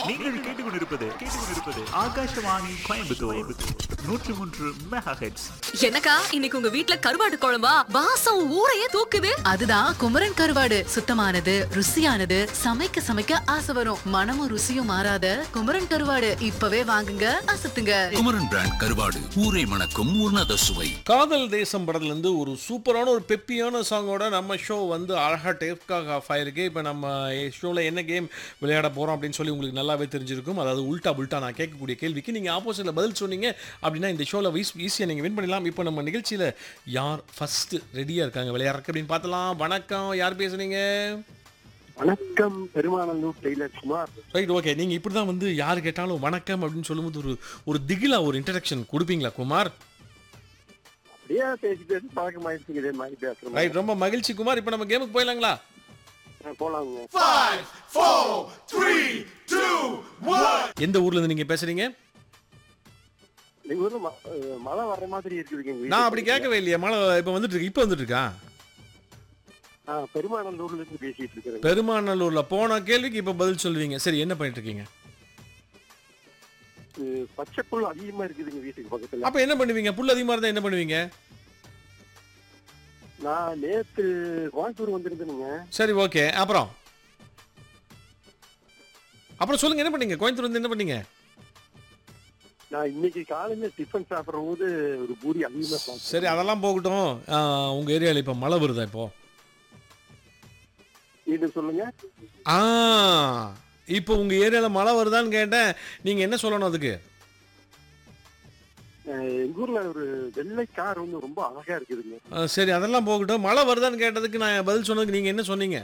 நீங்கள் கேட்டுக்கொண்டிருப்பது கேட்டுக்கொண்டிருப்பது ஆகாஷவாணி கோயம்புத்தூர் நூற்றி மூன்று மெகா ஹெட்ஸ் என்னக்கா இன்னைக்கு உங்க வீட்ல கருவாடு குழம்பா வாசம் ஊரையே தூக்குது அதுதான் குமரன் கருவாடு சுத்தமானது ருசியானது சமைக்க சமைக்க ஆசை வரும் மனமும் ருசியும் மாறாத குமரன் கருவாடு இப்பவே வாங்குங்க அசத்துங்க குமரன் பிராண்ட் கருவாடு ஊரை மணக்கும் உன்னத சுவை காதல் தேசம் படத்துல இருந்து ஒரு சூப்பரான ஒரு பெப்பியான சாங்கோட நம்ம ஷோ வந்து அழகா டேப்காக ஆஃப் ஆயிருக்கு இப்போ நம்ம ஷோவில் என்ன கேம் விளையாட போகிறோம் அப்படின்னு சொல்லி உங்களுக்கு நல்லாவே தெரிஞ்சிருக்கும் அதாவது உல்டா புல்டா நான் கேட்கக்கூடிய கேள்விக்கு நீங்கள் ஆப்போசிட்டில் பதில் சொன்னீங்க அப்படின்னா இந்த ஷோவில் வீஸ் ஈஸியாக நீங்கள் வின் பண்ணலாம் இப்போ நம்ம நிகழ்ச்சியில் யார் ஃபஸ்ட்டு ரெடியாக இருக்காங்க விளையாடுறக்கு அப்படின்னு பார்த்தலாம் வணக்கம் யார் பேசுறீங்க வணக்கம் Perumanandur tailor Kumar right okay நீங்கள் இப்படி தான் வந்து யார் கேட்டாலும் வணக்கம் அப்படின்னு சொல்லும்போது ஒரு ஒரு திகிலா ஒரு இன்ட்ரடக்ஷன் கொடுப்பீங்களா குமார் அப்படியே பேசி பேசி பழக்கமாயிடுச்சுங்க இதே மாதிரி பேசுறோம் ரைட் ரொம்ப மகிழ்ச்சி குமார் இப்போ நம்ம கேமுக்கு போயிடலாங்களா போலாங்க எந்த ஊர்ல இருந்து நீங்க பேசுறீங்க எங்க ஊர்ல ம- அஹ் மழை வர்ற மாதிரி இருக்குதுங்க எங்க நான் வீட்டு அப்படி கேட்கவே இல்லையே மழை இப்போ வந்துட்டு இருக்கு இப்போ வந்துட்டு இருக்கா ஆ, பெருமானந்தூர்ல இருந்து பேசிட்டு இருக்கிறேங்க பெருமாநல்லூர்ல போன கேள்விக்கு இப்போ பதில் சொல்லுவீங்க சரி என்ன பண்ணிட்டு இருக்கீங்க அஹ் பச்சை புல் அதிகமா இருக்குதுங்க வீட்டுக்கு பக்கத்துல அப்ப என்ன பண்ணுவீங்க புல் அதிகமா இருந்தா என்ன பண்ணுவீங்க நான் நேத்து கோயம்புத்தூர் வந்திருந்தேனுங்க சரி ஓகே அப்புறம் அப்புறம் சொல்லுங்க என்ன பண்ணீங்க கோயம்புத்தூர் வந்து என்ன பண்ணீங்க நான் இன்னைக்கு காலையில டிஃபன் சாப்பிடுற போது ஒரு பூரி அதிகமா சாப்பிட்டேன் சரி அதெல்லாம் போகட்டும் ஆ, உங்க ஏரியால இப்போ மழை வருதா இப்போ இது சொல்லுங்க ஆ இப்போ உங்க ஏரியால மழை வருதான்னு கேட்டேன் நீங்க என்ன சொல்லணும் அதுக்கு அஹ் எங்க ஊர்ல ஒரு வெள்ளை கார் வந்து ரொம்ப அழகா இருக்குதுங்க ஆ, சரி அதெல்லாம் போகட்டும் மழை வருதான்னு கேட்டதுக்கு நான் பதில் சொன்னதுக்கு நீங்க என்ன சொன்னீங்க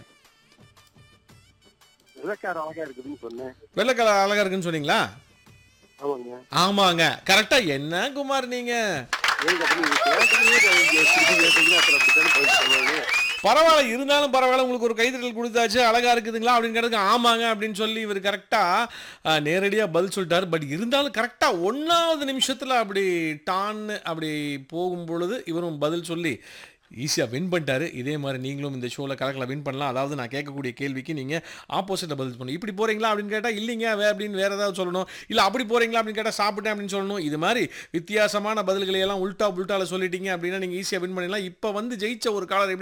வெள்ளை கார் அழகா இருக்குதுன்னு சொன்னேன் வெள்ளைக்கலை அழகா இருக்குன்னு சொன்னீங்களா ஆமாங்க ஆமாங்க கரெக்டா என்ன குமார் நீங்க ஏங்க அப்படி நீங்க கேட்டீங்க, நீங்க திருப்பி கேட்டீங்கன்னா அப்புறம் அப்படித்தானே பதில் சொல்லுவாங்க பரவாயில்ல இருந்தாலும் பரவாயில்ல உங்களுக்கு ஒரு கைதட்டல் கொடுத்தாச்சு அழகா இருக்குதுங்களா அப்படின்னு கேட்டதுக்கு ஆமாங்க அப்படின்னு சொல்லி இவர் கரெக்டா நேரடியாக பதில் சொல்லிட்டாரு பட் இருந்தாலும் கரெக்டா ஒன்றாவது நிமிஷத்துல அப்படி டான்னு அப்படி போகும் பொழுது இவரும் பதில் சொல்லி ஈஸியாக வின் பண்ணிட்டாரு இதே மாதிரி நீங்களும் இந்த ஷோவில் கலக்கல வின் பண்ணலாம் அதாவது நான் கேட்கக்கூடிய கேள்விக்கு நீங்கள் ஆப்போசிட்டில் பதில் பண்ணணும் இப்படி போகிறீங்களா அப்படின்னு கேட்டால் இல்லைங்க வே அப்படின்னு வேறு ஏதாவது சொல்லணும் இல்லை அப்படி போகிறீங்களா அப்படின்னு கேட்டால் சாப்பிட்டேன் அப்படின்னு சொல்லணும் இது மாதிரி வித்தியாசமான பதில்களை எல்லாம் உல்டா புல்ட்டால சொல்லிட்டீங்க அப்படின்னா நீங்கள் ஈஸியாக வின் பண்ணிடலாம் இப்போ வந்து ஜெயிச்ச ஒரு காலர் எப்படி